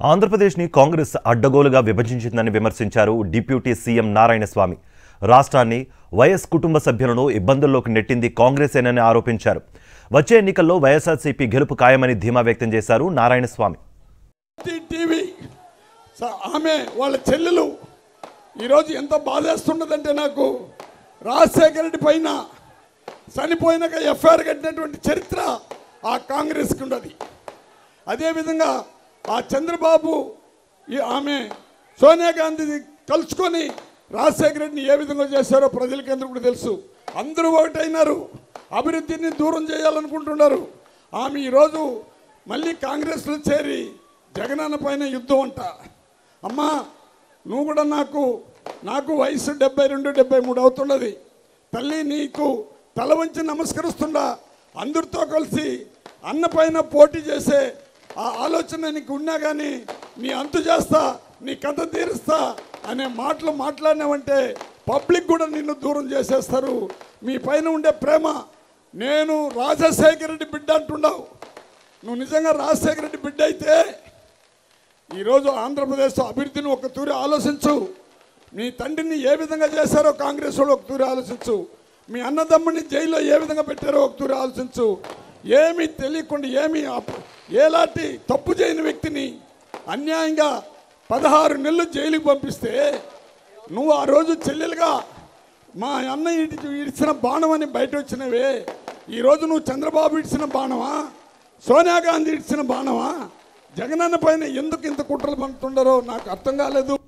ఆంధ్రప్రదేశ్ని కాంగ్రెస్ అడ్డగోలుగా విభజించిందని విమర్శించారు డిప్యూటీ సీఎం నారాయణస్వామి రాష్ట్రాన్ని వైఎస్ కుటుంబ సభ్యులను ఇబ్బందుల్లోకి నెట్టింది కాంగ్రెసేనని ఆరోపించారు వచ్చే ఎన్నికల్లో వైఎస్ఆర్సీపీ గెలుపు ఖాయమని ధీమా వ్యక్తం చేశారు నారాయణస్వామి టీ- టీవీ స- ఆమె వాళ్ళ చెల్లెలు ఈరోజు ఎంత బాధేస్తున్నదంటే నాకు రాజశేఖర రెడ్డి పైన చనిపోయినాక ఎఫ్ఐఆర్ కట్టినటువంటి చరిత్ర ఆ కాంగ్రెస్కి ఉన్నది అదేవిధంగా ఆ చంద్రబాబు ఈ ఆమె సోనియా గాంధీ కలుసుకొని రాజశేఖర రెడ్డిని ఏ విధంగా చేశారో ప్రజలకి అందరూ కూడా తెలుసు అందరూ ఒకటైనారు అభివృద్ధిని దూరం చేయాలనుకుంటున్నారు ఆమె ఈరోజు మళ్ళీ కాంగ్రెస్లో చేరి జగనన్న పైన యుద్ధం అంట అమ్మా నువ్వు కూడా నాకు నాకు వయసు డెబ్బై రెండు డెబ్బై మూడు అవుతున్నది తల్లి నీకు తల వంచి నమస్కరిస్తుండా అందరితో కలిసి అన్న పైన పోటీ చేసే ఆ ఆలోచన నీకు ఉన్నా కానీ నీ అంతు చేస్తా నీ కథ తీరుస్తా అనే మాటలు మాట్లాడినావంటే పబ్లిక్ కూడా నిన్ను దూరం చేసేస్తారు మీ పైన ఉండే ప్రేమ నేను రాజశేఖర రెడ్డి బిడ్డ అంటున్నావు నువ్వు నిజంగా రాజశేఖర రెడ్డి బిడ్డ అయితే ఈరోజు ఆంధ్రప్రదేశ్ అభివృద్ధిని ఒక తూరి ఆలోచించు మీ తండ్రిని ఏ విధంగా చేశారో కాంగ్రెస్ వాళ్ళు ఒక తూరి ఆలోచించు మీ అన్నదమ్ముని జైల్లో ఏ విధంగా పెట్టారో ఒక తూరి ఆలోచించు ఏమీ తెలియకుండా ఏమీ అప్- ఎలాంటి తప్పు చేయని వ్యక్తిని అన్యాయంగా పదహారు నెలలు జైలుకి పంపిస్తే నువ్వు ఆ రోజు చెల్లెలుగా మా అన్న ఇడి ఇడిచిన బాణం అని బయట వచ్చినవే ఈరోజు నువ్వు చంద్రబాబు ఇడిచిన బాణమా సోనియా గాంధీ ఇడిచిన బాణమా జగనన్న పైన ఎందుకు ఇంత కుట్రలు పండుతుండరో నాకు అర్థం కాలేదు